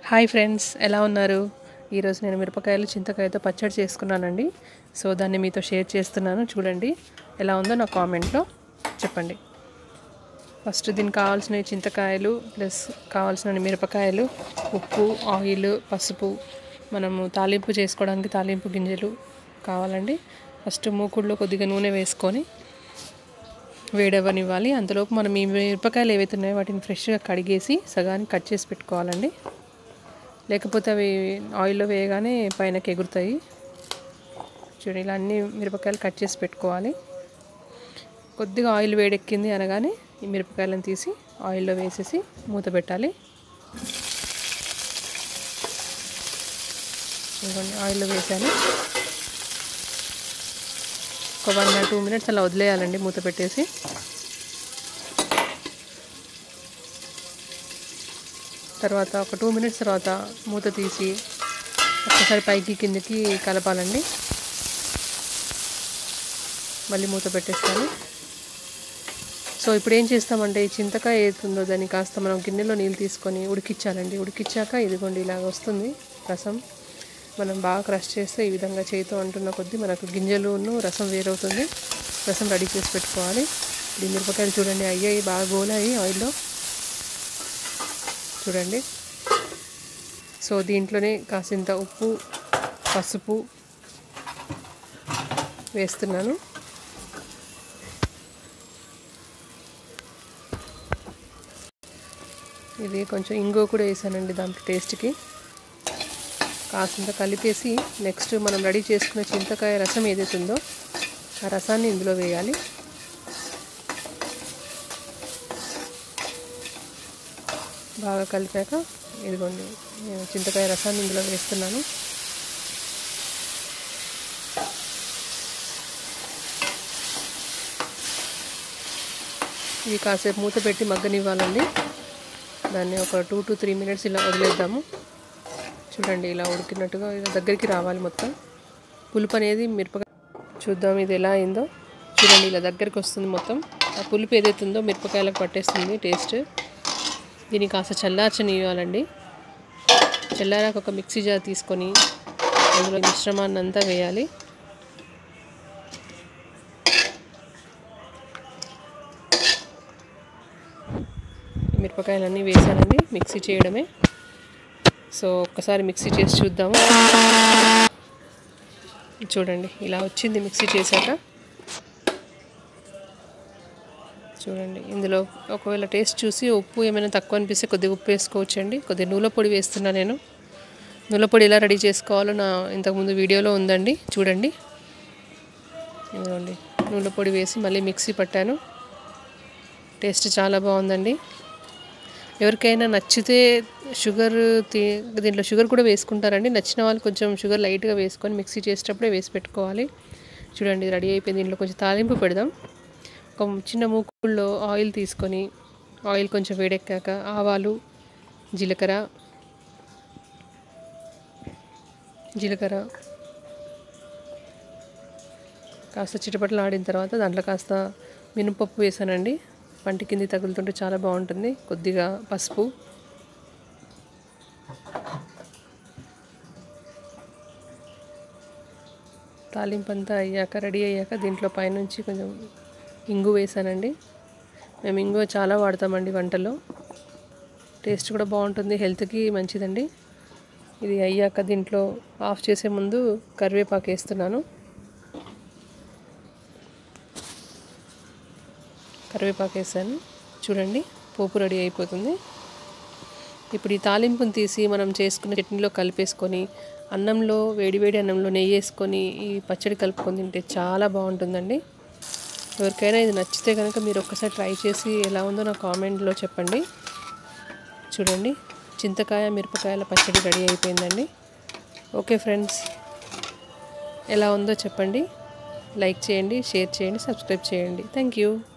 hi friends ఎలా ఉన్నారు ఈరోజు నేను మిరపకాయలు చింతకాయతో పచ్చడి చేసుకున్నానండి సో దాన్ని మీతో షేర్ చేస్తున్నాను చూడండి ఎలా ఉందో నా కామెంట్లో చెప్పండి ఫస్ట్ దీనికి కావాల్సిన చింతకాయలు ప్లస్ కావాల్సిన మిరపకాయలు ఉప్పు ఆయిల్ పసుపు మనము తాలింపు చేసుకోవడానికి తాలింపు గింజలు కావాలండి ఫస్ట్ మూకుడులో కొద్దిగా నూనె వేసుకొని వేడవనివ్వాలి అంతలోపు మనం ఈ మిరపకాయలు ఏవైతే ఉన్నాయో వాటిని ఫ్రెష్గా కడిగేసి సగానికి కట్ చేసి పెట్టుకోవాలండి లేకపోతే అవి ఆయిల్లో వేయగానే పైనకి ఎగురుతాయి చూడండి ఇలా అన్ని మిరపకాయలు కట్ చేసి పెట్టుకోవాలి కొద్దిగా ఆయిల్ వేడెక్కింది అనగానే ఈ మిరపకాయలను తీసి ఆయిల్లో వేసేసి మూత పెట్టాలి ఇదిగోండి ఆయిల్లో వేసాను ఒక వన్ ఆర్ టూ మినిట్స్ అలా వదిలేయాలండి మూత పెట్టేసి తర్వాత ఒక టూ మినిట్స్ తర్వాత మూత తీసి ఒక్కసారి పైకి కిందకి కలపాలండి మళ్ళీ మూత పెట్టేస్తాను సో ఇప్పుడు ఏం చేస్తామంటే ఈ చింతకాయ ఏతుందో దాన్ని కాస్త మనం గిన్నెలో నీళ్ళు తీసుకొని ఉడికించాలండి ఉడికించాక ఇదిగోండి ఇలాగ వస్తుంది రసం మనం బాగా క్రష్ చేస్తే ఈ విధంగా చేతితో అంటున్న కొద్దీ మనకు గింజలును రసం వేరవుతుంది రసం రెడీ చేసి పెట్టుకోవాలి ఈ మిరపకాయలు చూడండి అయ్యాయి బాగా గోలాయి ఆయిల్లో చూడండి సో దీంట్లోనే కాసింత ఉప్పు పసుపు వేస్తున్నాను ఇది కొంచెం ఇంగో కూడా వేసానండి దాంట్లో టేస్ట్కి కాసింత కలిపేసి నెక్స్ట్ మనం రెడీ చేసుకున్న చింతకాయ రసం ఏదైతే ఉందో ఆ రసాన్ని ఇందులో వేయాలి బాగా కలిపాక ఇదిగోండి నేను చింతకాయ రసాన్ని ఇందులో వేస్తున్నాను ఇది కాసేపు మూత పెట్టి మగ్గనివ్వాలండి దాన్ని ఒక టూ టు త్రీ మినిట్స్ ఇలా వదిలేద్దాము చూడండి ఇలా ఉడికినట్టుగా ఇలా దగ్గరికి రావాలి మొత్తం పులుపు అనేది మిరపకాయ చూద్దాం ఇది ఎలా అయిందో చూడండి ఇలా దగ్గరికి వస్తుంది మొత్తం ఆ పులుపు ఏదైతే ఉందో మిరపకాయలకు పట్టేస్తుంది టేస్ట్ దీన్ని కాస్త చల్లార్చనివ్వాలండి చల్లారాక ఒక మిక్సీ జార్ తీసుకొని అందులో మిశ్రమాన్ని అంతా వేయాలి మిరపకాయలన్నీ వేసానండి మిక్సీ చేయడమే సో ఒక్కసారి మిక్సీ చేసి చూద్దాము చూడండి ఇలా వచ్చింది మిక్సీ చేశాక చూడండి ఇందులో ఒకవేళ టేస్ట్ చూసి ఉప్పు ఏమైనా తక్కువ అనిపిస్తే కొద్దిగా ఉప్పు వేసుకోవచ్చండి కొద్దిగా నూనె పొడి వేస్తున్నా నేను నూనె పొడి ఎలా రెడీ చేసుకోవాలో నా ఇంతకుముందు వీడియోలో ఉందండి చూడండి ఇదిగోండి నూనె పొడి వేసి మళ్ళీ మిక్సీ పట్టాను టేస్ట్ చాలా బాగుందండి ఎవరికైనా నచ్చితే షుగర్ దీంట్లో షుగర్ కూడా వేసుకుంటారండి నచ్చిన వాళ్ళు కొంచెం షుగర్ లైట్గా వేసుకొని మిక్సీ చేసేటప్పుడే వేసి పెట్టుకోవాలి చూడండి రెడీ అయిపోయింది దీంట్లో కొంచెం తాలింపు పెడదాం ఒక చిన్న మూకుల్లో ఆయిల్ తీసుకొని ఆయిల్ కొంచెం వేడెక్కాక ఆవాలు జీలకర్ర జీలకర్ర కాస్త చిటపటలు ఆడిన తర్వాత దాంట్లో కాస్త మినపప్పు వేసానండి పంటి కింది తగులుతుంటే చాలా బాగుంటుంది కొద్దిగా పసుపు తాలింపు అంతా అయ్యాక రెడీ అయ్యాక దీంట్లో పైనుంచి కొంచెం ఇంగు వేసానండి మేము ఇంగు చాలా వాడతామండి వంటలో టేస్ట్ కూడా బాగుంటుంది హెల్త్కి మంచిదండి ఇది అయ్యాక దీంట్లో ఆఫ్ చేసే ముందు కరివేపాకు వేస్తున్నాను కరివేపాకు వేసాను చూడండి పోపు రెడీ అయిపోతుంది ఇప్పుడు ఈ తాలింపుని తీసి మనం చేసుకున్న చట్నీలో కలిపేసుకొని అన్నంలో వేడివేడి అన్నంలో నెయ్యి వేసుకొని ఈ పచ్చడి కలుపుకొని తింటే చాలా బాగుంటుందండి ఎవరికైనా ఇది నచ్చితే కనుక మీరు ఒక్కసారి ట్రై చేసి ఎలా ఉందో నా కామెంట్లో చెప్పండి చూడండి చింతకాయ మిరపకాయల పచ్చడి రెడీ అయిపోయిందండి ఓకే ఫ్రెండ్స్ ఎలా ఉందో చెప్పండి లైక్ చేయండి షేర్ చేయండి సబ్స్క్రైబ్ చేయండి థ్యాంక్ యూ